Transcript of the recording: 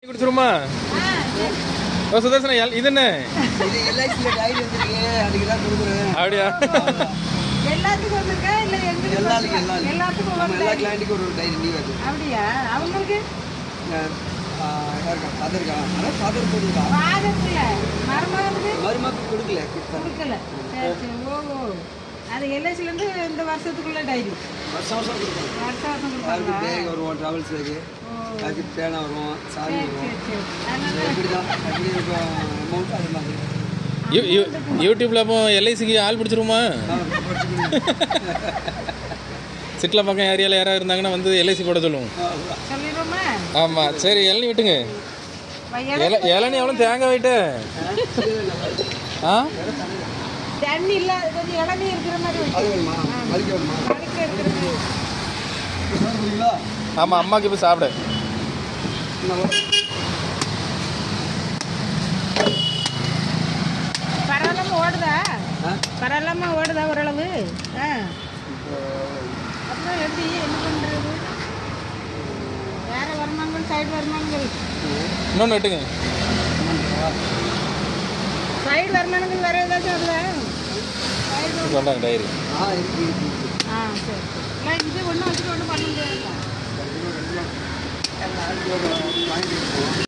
குடிச்சிருமா ஓ Sudarshana L- இது என்ன இது எல்ஐசியில் டைரி வந்திருக்கு அதுக்கு தான் கொடுக்குறேன் அப்படியா எல்லாத்துக்கும் வந்திருக்கா இல்ல எங்களுக்கு எல்லாருக்கும் வந்திருக்கா? எல்லாருக்கும் எல்லாத்துக்கும் நம்ம ஒரு எல்லா டைரி. கிளைண்ட்டுக்கும் ஒரு ஒரு டைரி லீவ் அது அப்படியா அவங்களுக்கு யாருக்கா ஃபாதர் இருக்கா ஆனால் ஃபாதர் போட்டுருக்கா வாதத்துல மருமகனுக்கு மருமக்கு கொடுக்கல கொடுத்தாரு கொடுக்கல சரி சரி ஓ ஓ அது எல்ஐசில இருந்து இந்த வருஷத்துக்குள்ள டைரி வருஷம் வருஷம் கொடுப்பாங்க வருஷம் வருஷம் யாருக்கு கொடுப்பாங்களா பேக் வருவோம் ட்ராவல்ஸ் பேக்கு ஓ யாருக்கு பேனா வருவோம் சாவி சரி வருவோம் சரி சரி அதனால இப்படி தான் அப்படி இருக்கும் அமௌண்ட் அது மாதிரி யூ- யூ- யூடியூப்ல அப்போ எல்ஐசிக்கு ஆள் பிடிச்சிருமா சிட்ல பக்கம் ஏரியாவில் யாராவது இருந்தாங்கன்னா வந்து எல்ஐசி போட சொல்லுவோம் சொல்லிடுவோமா ஆமா சரி இளநி விட்டுங்க வையல இல இளநி எவ்வளோ தேங்காய் வைட்டு ஆ தண்ணி இல்ல அது கொஞ்சம் இளநீ இருக்கிற மாதிரி அது வைக்கும் வேணுமா அதுக்கு வேணுமா அடுக்க இருக்கிற மாதிரி சாப்பிடுறீங்களா ஆமா அம்மாக்கு இப்போ சாப்பிடு பரவாயில்லாம ஓடுதா ஆ பரவாயில்லாம ஓடுதா ஓரளவு ஆ அப்புறம் எப்படி என்ன பண்ணுறது வேற வருமானங்கள் சைடு வருமானங்கள் இன்னொன்று விட்டுங்க சைடு வருமானங்கள் வேற ஏதாச்சும் வருதா சைடு கொண்டாங்க டைரி ஆ இருக்கு இருக்கு இருக்கு. ஆ சரி சரி இல்லை இது ஒன்றும் வச்சுட்டு ஒன்றும் பண்ண முடியாது எல்லாருக்கும் ஒரு வாங்கிட்டு இருக்கோம்